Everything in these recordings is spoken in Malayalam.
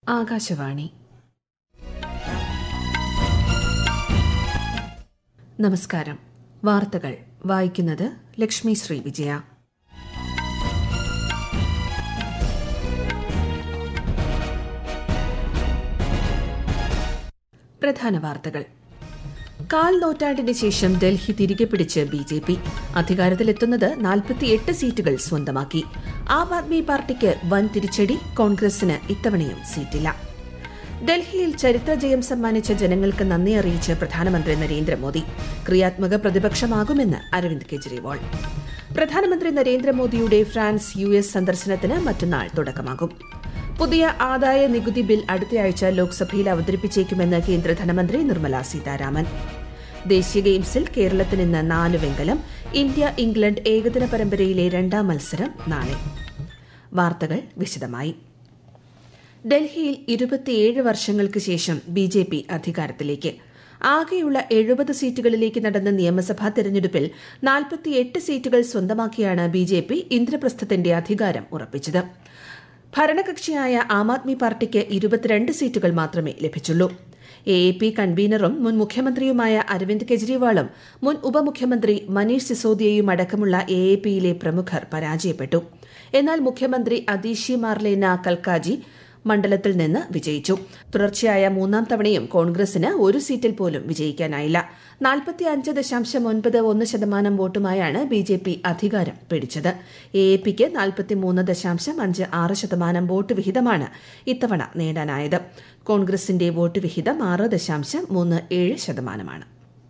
ആകാശവാണി നമസ്കാരം വാർത്തകൾ വായിക്കുന്നത് ലക്ഷ്മി ശ്രീ വിജയ പ്രധാന വാർത്തകൾ കാൽ നൂറ്റാണ്ടിന് ശേഷം ഡൽഹി തിരികെ പിടിച്ച് ബി ജെ പി അധികാരത്തിലെത്തുന്നത് നാൽപ്പത്തിയെട്ട് സീറ്റുകൾ സ്വന്തമാക്കി ആം ആദ്മി പാർട്ടിക്ക് വൻ തിരിച്ചടി കോൺഗ്രസിന് ഇത്തവണയും സീറ്റില്ല ഡൽഹിയിൽ ചരിത്ര ജയം സമ്മാനിച്ച ജനങ്ങൾക്ക് നന്ദി അറിയിച്ച് പ്രധാനമന്ത്രി നരേന്ദ്രമോദി ക്രിയാത്മക പ്രതിപക്ഷമാകുമെന്ന് അരവിന്ദ് കെജ്രിവാൾ പ്രധാനമന്ത്രി നരേന്ദ്രമോദിയുടെ ഫ്രാൻസ് യു എസ് സന്ദർശനത്തിന് മറ്റന്നാൾ തുടക്കമാകും പുതിയ ആദായ നികുതി ബിൽ അടുത്തയാഴ്ച ലോക്സഭയിൽ അവതരിപ്പിച്ചേക്കുമെന്ന് കേന്ദ്ര ധനമന്ത്രി നിർമ്മല സീതാരാമൻ ദേശീയ ഗെയിംസിൽ കേരളത്തിന് ഇന്ന് നാല് വെങ്കലം ഇന്ത്യ ഇംഗ്ലണ്ട് ഏകദിന പരമ്പരയിലെ രണ്ടാം മത്സരം നാളെ വാർത്തകൾ വിശദമായി ഡൽഹിയിൽ ഇരുപത്തിയേഴ് വർഷങ്ങൾക്ക് ശേഷം ബി ജെ പി അധികാരത്തിലേക്ക് ആകെയുള്ള എഴുപത് സീറ്റുകളിലേക്ക് നടന്ന നിയമസഭാ തെരഞ്ഞെടുപ്പിൽ നാൽപ്പത്തിയെട്ട് സീറ്റുകൾ സ്വന്തമാക്കിയാണ് ബി ജെ പി ഇന്ദ്രപ്രസ്ഥത്തിന്റെ അധികാരം ഉറപ്പിച്ചത് ഭരണകക്ഷിയായ ആം ആദ്മി പാർട്ടിക്ക് ഇരുപത്തിരണ്ട് സീറ്റുകൾ മാത്രമേ ലഭിച്ചുള്ളൂ എ എ പി കൺവീനറും മുൻ മുഖ്യമന്ത്രിയുമായ അരവിന്ദ് കെജ്രിവാളും മുൻ ഉപമുഖ്യമന്ത്രി മനീഷ് സിസോദിയയും അടക്കമുള്ള എ എ പിയിലെ പ്രമുഖർ പരാജയപ്പെട്ടു എന്നാൽ മുഖ്യമന്ത്രി അതീഷി മാർലേന കൽക്കാജി മണ്ഡലത്തിൽ നിന്ന് വിജയിച്ചു തുടർച്ചയായ മൂന്നാം തവണയും കോൺഗ്രസിന് ഒരു സീറ്റിൽ പോലും വിജയിക്കാനായില്ല നാൽപ്പത്തിയഞ്ച് ദശാംശം ഒൻപത് ഒന്ന് ശതമാനം വോട്ടുമായാണ് ബി ജെ പി അധികാരം പിടിച്ചത് എ എ പിക്ക് നാൽപ്പത്തിമൂന്ന് ദശാംശം അഞ്ച് ആറ് ശതമാനം വോട്ട് വിഹിതമാണ് ഇത്തവണ നേടാനായത് കോൺഗ്രസിന്റെ വോട്ട് വിഹിതം ആറ് ദശാംശം മൂന്ന് ഏഴ് ശതമാനമാണ്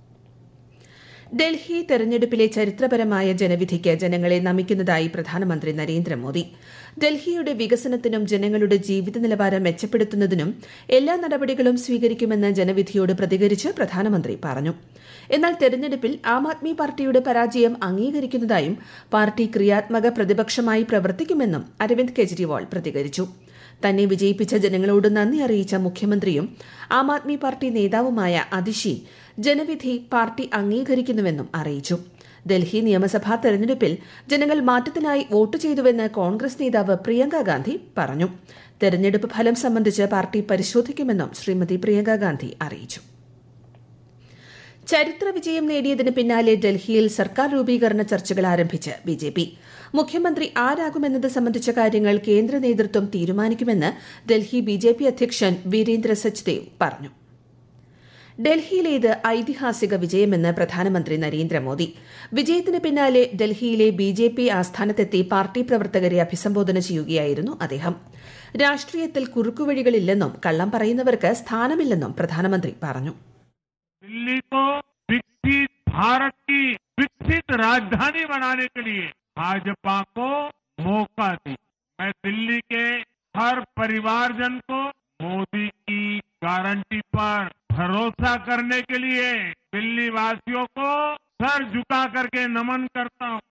ഡൽഹി തെരഞ്ഞെടുപ്പിലെ ചരിത്രപരമായ ജനവിധിക്ക് ജനങ്ങളെ നമിക്കുന്നതായി പ്രധാനമന്ത്രി നരേന്ദ്രമോദി ഡൽഹിയുടെ വികസനത്തിനും ജനങ്ങളുടെ ജീവിത നിലവാരം മെച്ചപ്പെടുത്തുന്നതിനും എല്ലാ നടപടികളും സ്വീകരിക്കുമെന്ന് ജനവിധിയോട് പ്രതികരിച്ച് പ്രധാനമന്ത്രി പറഞ്ഞു എന്നാൽ തെരഞ്ഞെടുപ്പിൽ ആം ആദ്മി പാർട്ടിയുടെ പരാജയം അംഗീകരിക്കുന്നതായും പാർട്ടി ക്രിയാത്മക പ്രതിപക്ഷമായി പ്രവർത്തിക്കുമെന്നും അരവിന്ദ് കെജ്രിവാൾ പ്രതികരിച്ചു തന്നെ വിജയിപ്പിച്ച ജനങ്ങളോട് നന്ദി അറിയിച്ച മുഖ്യമന്ത്രിയും ആം ആദ്മി പാർട്ടി നേതാവുമായ അതിഷി ജനവിധി പാർട്ടി അംഗീകരിക്കുന്നുവെന്നും അറിയിച്ചു ഡൽഹി നിയമസഭാ തെരഞ്ഞെടുപ്പിൽ ജനങ്ങൾ മാറ്റത്തിനായി വോട്ട് ചെയ്തുവെന്ന് കോൺഗ്രസ് നേതാവ് പ്രിയങ്ക ഗാന്ധി പറഞ്ഞു തെരഞ്ഞെടുപ്പ് ഫലം സംബന്ധിച്ച് പാർട്ടി പരിശോധിക്കുമെന്നും ശ്രീമതി പ്രിയങ്ക ഗാന്ധി അറിയിച്ചു ചരിത്ര വിജയം നേടിയതിന് പിന്നാലെ ഡൽഹിയിൽ സർക്കാർ രൂപീകരണ ചർച്ചകൾ ആരംഭിച്ച് ബി ജെ പി മുഖ്യമന്ത്രി ആരാകുമെന്നത് സംബന്ധിച്ച കാര്യങ്ങൾ കേന്ദ്ര നേതൃത്വം തീരുമാനിക്കുമെന്ന് ഡൽഹി ബി ജെ പി അധ്യക്ഷൻ വീരേന്ദ്ര സച്ദേവ് പറഞ്ഞു ഡൽഹിയിലേത് ഐതിഹാസിക വിജയമെന്ന് പ്രധാനമന്ത്രി നരേന്ദ്രമോദി വിജയത്തിന് പിന്നാലെ ഡൽഹിയിലെ ബി ജെ പി ആസ്ഥാനത്തെത്തി പാർട്ടി പ്രവർത്തകരെ അഭിസംബോധന ചെയ്യുകയായിരുന്നു അദ്ദേഹം രാഷ്ട്രീയത്തിൽ കുറുക്കുവഴികളില്ലെന്നും കള്ളം പറയുന്നവർക്ക് സ്ഥാനമില്ലെന്നും പ്രധാനമന്ത്രി പറഞ്ഞു दिल्ली को विकसित भारत की विकसित राजधानी बनाने के लिए भाजपा को मौका दी मैं दिल्ली के हर परिवारजन को मोदी की गारंटी पर भरोसा करने के लिए दिल्ली वासियों को सर झुका करके नमन करता हूं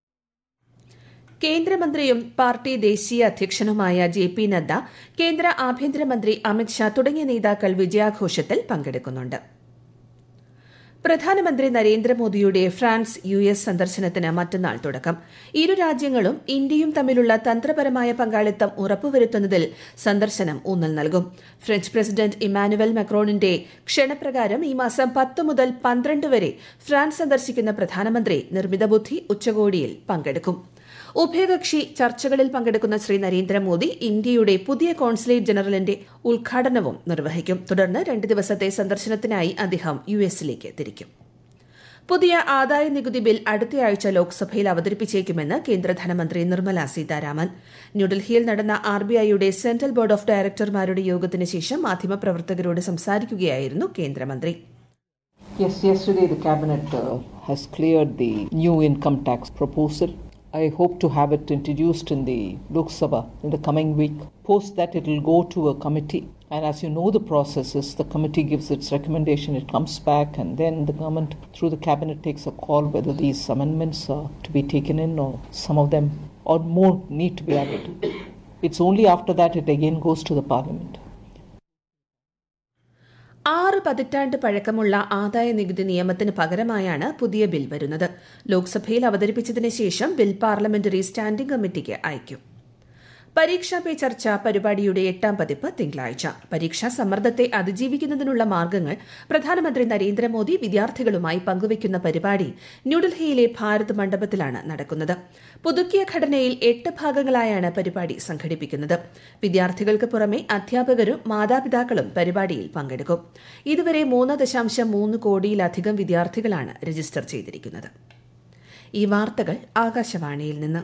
കേന്ദ്രമന്ത്രിയും പാർട്ടി ദേശീയ അധ്യക്ഷനുമായ ജെ പി നദ്ദ കേന്ദ്ര ആഭ്യന്തരമന്ത്രി അമിത്ഷാ തുടങ്ങിയ നേതാക്കൾ വിജയാഘോഷത്തിൽ പങ്കെടുക്കുന്നുണ്ട് പ്രധാനമന്ത്രി നരേന്ദ്രമോദിയുടെ ഫ്രാൻസ് യു എസ് സന്ദർശനത്തിന് മറ്റന്നാൾ തുടക്കം ഇരു രാജ്യങ്ങളും ഇന്ത്യയും തമ്മിലുള്ള തന്ത്രപരമായ പങ്കാളിത്തം ഉറപ്പുവരുത്തുന്നതിൽ സന്ദർശനം ഊന്നൽ നൽകും ഫ്രഞ്ച് പ്രസിഡന്റ് ഇമാനുവൽ മക്രോണിന്റെ ക്ഷണപ്രകാരം ഈ മാസം പത്ത് മുതൽ പന്ത്രണ്ട് വരെ ഫ്രാൻസ് സന്ദർശിക്കുന്ന പ്രധാനമന്ത്രി നിർമ്മിത ബുദ്ധി ഉച്ചകോടിയിൽ പങ്കെടുക്കും ഉഭയകക്ഷി ചർച്ചകളിൽ പങ്കെടുക്കുന്ന ശ്രീ നരേന്ദ്രമോദി ഇന്ത്യയുടെ പുതിയ കോൺസുലേറ്റ് ജനറലിന്റെ ഉദ്ഘാടനവും നിർവഹിക്കും തുടർന്ന് രണ്ട് ദിവസത്തെ സന്ദർശനത്തിനായി അദ്ദേഹം യു എസിലേക്ക് തിരിക്കും പുതിയ ആദായ നികുതി ബിൽ അടുത്തയാഴ്ച ലോക്സഭയിൽ അവതരിപ്പിച്ചേക്കുമെന്ന് കേന്ദ്ര ധനമന്ത്രി നിർമ്മല സീതാരാമൻ ന്യൂഡൽഹിയിൽ നടന്ന ആർ ബി ഐയുടെ സെൻട്രൽ ബോർഡ് ഓഫ് ഡയറക്ടർമാരുടെ യോഗത്തിന് ശേഷം മാധ്യമപ്രവർത്തകരോട് സംസാരിക്കുകയായിരുന്നു കേന്ദ്രമന്ത്രി Yes, yesterday the cabinet uh, has cleared the new income tax proposal. I hope to have it introduced in the Lok Sabha in the coming week. Post that it will go to a committee. And as you know the process is, the committee gives its recommendation, it comes back, and then the government through the cabinet takes a call whether these amendments are to be taken in or some of them or more need to be added. It's only after that it again goes to the parliament. ആറ് പതിറ്റാണ്ട് പഴക്കമുള്ള ആദായ നികുതി നിയമത്തിന് പകരമായാണ് പുതിയ ബിൽ വരുന്നത് ലോക്സഭയിൽ അവതരിപ്പിച്ചതിന് ശേഷം ബിൽ പാർലമെന്ററി സ്റ്റാൻഡിംഗ് കമ്മിറ്റിക്ക് അയക്കും പരീക്ഷാ പേ ചർച്ച പരിപാടിയുടെ എട്ടാം പതിപ്പ് തിങ്കളാഴ്ച പരീക്ഷാ സമ്മർദ്ദത്തെ അതിജീവിക്കുന്നതിനുള്ള മാർഗങ്ങൾ പ്രധാനമന്ത്രി നരേന്ദ്രമോദി വിദ്യാർത്ഥികളുമായി പങ്കുവയ്ക്കുന്ന പരിപാടി ന്യൂഡൽഹിയിലെ ഭാരത് മണ്ഡപത്തിലാണ് നടക്കുന്നത് പുതുക്കിയ ഘടനയിൽ എട്ട് ഭാഗങ്ങളായാണ് പരിപാടി സംഘടിപ്പിക്കുന്നത് വിദ്യാർത്ഥികൾക്ക് പുറമെ അധ്യാപകരും മാതാപിതാക്കളും പരിപാടിയിൽ പങ്കെടുക്കും ഇതുവരെ മൂന്ന് ദശാംശം മൂന്ന് കോടിയിലധികം വിദ്യാർത്ഥികളാണ് രജിസ്റ്റർ ചെയ്തിരിക്കുന്നത് ഈ വാർത്തകൾ ആകാശവാണിയിൽ നിന്ന്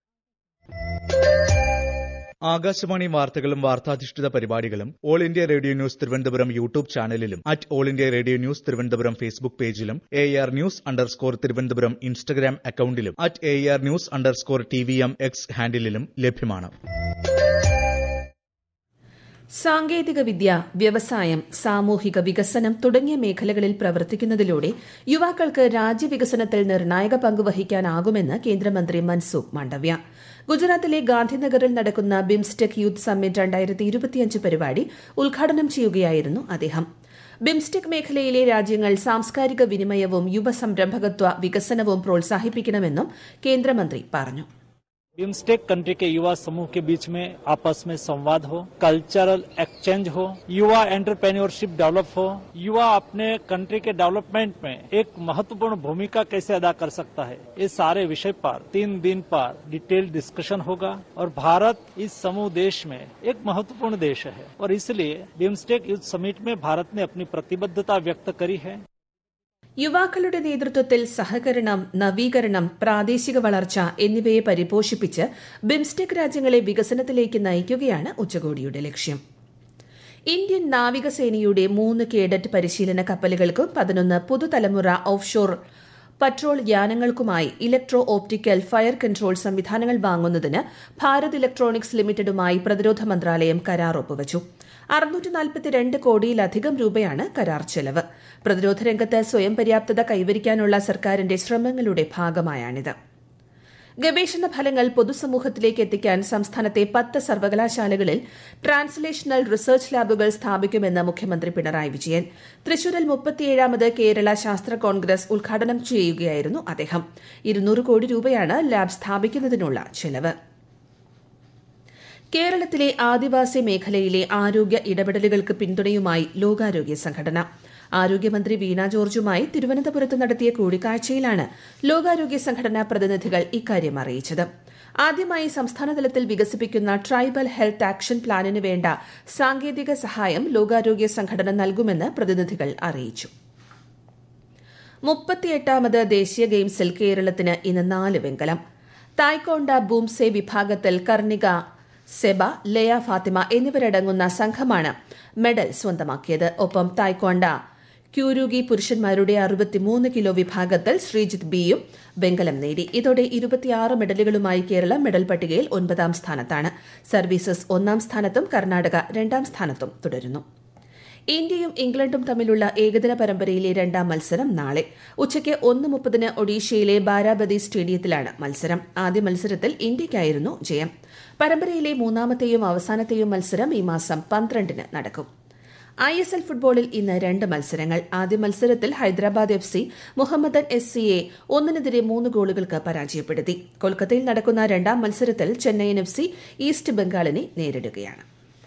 ആകാശവാണി വാർത്തകളും വാർത്താധിഷ്ഠിത പരിപാടികളും All India Radio News Thiruvananthapuram YouTube ചാനലിലും at All India Radio News Thiruvananthapuram Facebook പേജിലും A R news underscore Thiruvananthapuram Instagram അക്കൌണ്ടിലും at A R news underscore T V M X ഹാൻഡിലും ലഭ്യമാണ് സാങ്കേതിക വിദ്യ വ്യവസായം സാമൂഹിക വികസനം തുടങ്ങിയ മേഖലകളിൽ പ്രവർത്തിക്കുന്നതിലൂടെ യുവാക്കൾക്ക് രാജ്യവികസനത്തിൽ നിർണായക പങ്ക് വഹിക്കാനാകുമെന്ന് കേന്ദ്രമന്ത്രി മൻസുഖ് മാണ്ഡവ്യ ഗുജറാത്തിലെ ഗാന്ധിനഗറിൽ നടക്കുന്ന ബിംസ്റ്റെക് യൂത്ത് സമ്മിറ്റ് രണ്ടായിരത്തി ഇരുപത്തിയഞ്ച് പരിപാടി ഉദ്ഘാടനം ചെയ്യുകയായിരുന്നു അദ്ദേഹം ബിംസ്റ്റെക് മേഖലയിലെ രാജ്യങ്ങൾ സാംസ്കാരിക വിനിമയവും യുവസംരംഭകത്വ വികസനവും പ്രോത്സാഹിപ്പിക്കണമെന്നും കേന്ദ്രമന്ത്രി പറഞ്ഞു बिम्स्टेक कंट्री के युवा समूह के बीच में आपस में संवाद हो कल्चरल एक्सचेंज हो युवा एंटरप्रेन्योरशिप डेवलप हो युवा अपने कंट्री के डेवलपमेंट में एक महत्वपूर्ण भूमिका कैसे अदा कर सकता है इस सारे विषय पर तीन दिन पर डिटेल डिस्कशन होगा और भारत इस समूह देश में एक महत्वपूर्ण देश है और इसलिए बिम्स्टेक यूथ समिट में भारत ने अपनी प्रतिबद्धता व्यक्त करी है യുവാക്കളുടെ നേതൃത്വത്തിൽ സഹകരണം നവീകരണം പ്രാദേശിക വളർച്ച എന്നിവയെ പരിപോഷിപ്പിച്ച് ബിംസ്റ്റെക് രാജ്യങ്ങളെ വികസനത്തിലേക്ക് നയിക്കുകയാണ് ഉച്ചകോടിയുടെ ലക്ഷ്യം ഇന്ത്യൻ നാവികസേനയുടെ മൂന്ന് കേഡറ്റ് പരിശീലന കപ്പലുകൾക്കും പതിനൊന്ന് പുതുതലമുറ ഓഫ്ഷോർ പട്രോൾ യാനങ്ങൾക്കുമായി ഇലക്ട്രോ ഓപ്റ്റിക്കൽ ഫയർ കൺട്രോൾ സംവിധാനങ്ങൾ വാങ്ങുന്നതിന് ഭാരത് ഇലക്ട്രോണിക്സ് ലിമിറ്റഡുമായി പ്രതിരോധ മന്ത്രാലയം കരാർ ഒപ്പുവച്ചു അറുന്നൂറ്റി നാൽപ്പത്തിരണ്ട് കോടിയിലധികം രൂപയാണ് കരാർ ചെലവ് പ്രതിരോധ രംഗത്ത് സ്വയം പര്യാപ്തത കൈവരിക്കാനുള്ള സർക്കാരിന്റെ ശ്രമങ്ങളുടെ ഭാഗമായാണിത് ഗവേഷണ ഫലങ്ങൾ പൊതുസമൂഹത്തിലേക്ക് എത്തിക്കാൻ സംസ്ഥാനത്തെ പത്ത് സർവകലാശാലകളിൽ ട്രാൻസ്ലേഷണൽ റിസർച്ച് ലാബുകൾ സ്ഥാപിക്കുമെന്ന് മുഖ്യമന്ത്രി പിണറായി വിജയൻ തൃശൂരിൽ മുപ്പത്തിയേഴാമത് കേരള ശാസ്ത്ര കോൺഗ്രസ് ഉദ്ഘാടനം ചെയ്യുകയായിരുന്നു അദ്ദേഹം ഇരുന്നൂറ് കോടി രൂപയാണ് ലാബ് സ്ഥാപിക്കുന്നതിനുള്ള ചെലവ് കേരളത്തിലെ ആദിവാസി മേഖലയിലെ ആരോഗ്യ ഇടപെടലുകൾക്ക് പിന്തുണയുമായി ലോകാരോഗ്യ സംഘടന ആരോഗ്യമന്ത്രി വീണ ജോർജുമായി തിരുവനന്തപുരത്ത് നടത്തിയ കൂടിക്കാഴ്ചയിലാണ് ലോകാരോഗ്യ സംഘടനാ പ്രതിനിധികൾ ഇക്കാര്യം അറിയിച്ചത് ആദ്യമായി സംസ്ഥാനതലത്തിൽ വികസിപ്പിക്കുന്ന ട്രൈബൽ ഹെൽത്ത് ആക്ഷൻ പ്ലാനിന് വേണ്ട സാങ്കേതിക സഹായം ലോകാരോഗ്യ സംഘടന നൽകുമെന്ന് പ്രതിനിധികൾ അറിയിച്ചു മുപ്പത്തിയെട്ടാമത് ദേശീയ ഗെയിംസിൽ കേരളത്തിന് ഇന്ന് നാല് വെങ്കലം തായ്ക്കോണ്ട ബൂംസെ വിഭാഗത്തിൽ കർണിക സെബ ലയ ഫാത്തിമ എന്നിവരടങ്ങുന്ന സംഘമാണ് മെഡൽ സ്വന്തമാക്കിയത് ഒപ്പം തായ്ക്കോണ്ട ക്യൂരുഗി പുരുഷന്മാരുടെ അറുപത്തിമൂന്ന് കിലോ വിഭാഗത്തിൽ ശ്രീജിത്ത് ബിയും വെങ്കലം നേടി ഇതോടെ ഇരുപത്തിയാറ് മെഡലുകളുമായി കേരളം മെഡൽ പട്ടികയിൽ ഒൻപതാം സ്ഥാനത്താണ് സർവീസസ് ഒന്നാം സ്ഥാനത്തും കർണാടക രണ്ടാം സ്ഥാനത്തും തുടരുന്നു ഇന്ത്യയും ഇംഗ്ലണ്ടും തമ്മിലുള്ള ഏകദിന പരമ്പരയിലെ രണ്ടാം മത്സരം നാളെ ഉച്ചയ്ക്ക് ഒന്ന് മുപ്പതിന് ഒഡീഷയിലെ ബാരാബതി സ്റ്റേഡിയത്തിലാണ് മത്സരം ആദ്യ മത്സരത്തിൽ ഇന്ത്യയ്ക്കായിരുന്നു ജയം പരമ്പരയിലെ മൂന്നാമത്തെയും അവസാനത്തെയും മത്സരം ഈ മാസം പന്ത്രണ്ടിന് നടക്കും ഐ എസ് എൽ ഫുട്ബോളിൽ ഇന്ന് രണ്ട് മത്സരങ്ങൾ ആദ്യ മത്സരത്തിൽ Hyderabad F C Mohammedan S സിയെ ഒന്നിനെതിരെ മൂന്ന് ഗോളുകൾക്ക് പരാജയപ്പെടുത്തി കൊൽക്കത്തയിൽ നടക്കുന്ന രണ്ടാം മത്സരത്തിൽ ചെന്നൈയിൻ എഫ് സി ഈസ്റ്റ് ബംഗാളിനെ നേരിടുകയാണ്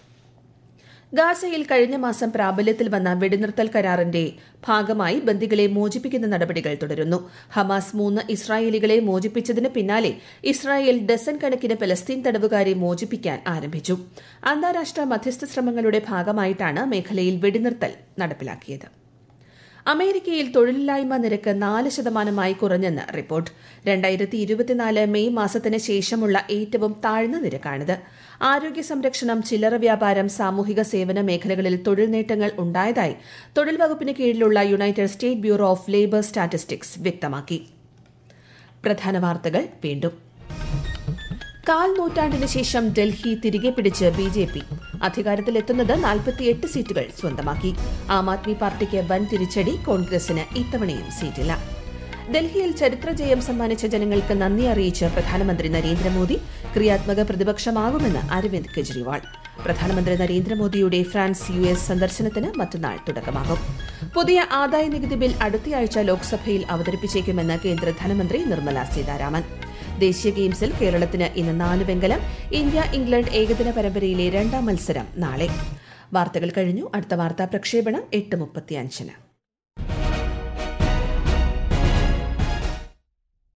ഗാസയിൽ കഴിഞ്ഞ മാസം പ്രാബല്യത്തിൽ വന്ന വെടിനിർത്തൽ കരാറിന്റെ ഭാഗമായി ബന്ദികളെ മോചിപ്പിക്കുന്ന നടപടികൾ തുടരുന്നു ഹമാസ് മൂന്ന് ഇസ്രായേലികളെ മോചിപ്പിച്ചതിന് പിന്നാലെ ഇസ്രായേൽ ഡസൻ കണക്കിന് പലസ്തീൻ തടവുകാരെ മോചിപ്പിക്കാൻ ആരംഭിച്ചു അന്താരാഷ്ട്ര മധ്യസ്ഥ ശ്രമങ്ങളുടെ ഭാഗമായിട്ടാണ് മേഖലയിൽ വെടിനിർത്തൽ നടപ്പിലാക്കിയത് അമേരിക്കയിൽ തൊഴിലില്ലായ്മ നിരക്ക് നാല് ശതമാനമായി കുറഞ്ഞെന്ന് റിപ്പോർട്ട് രണ്ടായിരത്തി ഇരുപത്തിനാല് മെയ് മാസത്തിന് ശേഷമുള്ള ഏറ്റവും താഴ്ന്ന നിരക്കാണിത് ആരോഗ്യ സംരക്ഷണം ചില്ലറ വ്യാപാരം സാമൂഹിക സേവന മേഖലകളിൽ തൊഴിൽ നേട്ടങ്ങൾ ഉണ്ടായതായി തൊഴിൽ വകുപ്പിന് കീഴിലുള്ള United State Bureau of Labour Statistics വ്യക്തമാക്കി പ്രധാന വാർത്തകൾ വീണ്ടും കാൽ നൂറ്റാണ്ടിന് ശേഷം ഡൽഹി തിരികെ പിടിച്ച് ബി ജെ പി അധികാരത്തിലെത്തുന്നത് നാൽപ്പത്തിയെട്ട് സീറ്റുകൾ സ്വന്തമാക്കി ആം ആദ്മി പാർട്ടിക്ക് വൻ തിരിച്ചടി കോൺഗ്രസിന് ഇത്തവണയും സീറ്റില്ല ഡൽഹിയിൽ ചരിത്രജയം സമ്മാനിച്ച ജനങ്ങൾക്ക് നന്ദി അറിയിച്ച് പ്രധാനമന്ത്രി നരേന്ദ്രമോദി ക്രിയാത്മക പ്രതിപക്ഷമാകുമെന്ന് അരവിന്ദ് കെജ്രിവാൾ പ്രധാനമന്ത്രി നരേന്ദ്രമോദിയുടെ ഫ്രാൻസ് യു എസ് സന്ദർശനത്തിന് മറ്റന്നാൾ തുടക്കമാകും പുതിയ ആദായ നികുതി ബിൽ അടുത്തയാഴ്ച ലോക്സഭയിൽ അവതരിപ്പിച്ചേക്കുമെന്ന് കേന്ദ്ര ധനമന്ത്രി നിർമ്മല സീതാരാമൻ ദേശീയ ഗെയിംസിൽ കേരളത്തിന് ഇന്ന് നാല് വെങ്കലം ഇന്ത്യ ഇംഗ്ലണ്ട് ഏകദിന പരമ്പരയിലെ രണ്ടാം മത്സരം നാളെ വാർത്തകൾ കഴിഞ്ഞു അടുത്ത വാർത്താ പ്രക്ഷേപണം എട്ട് മുപ്പത്തിയഞ്ചിന്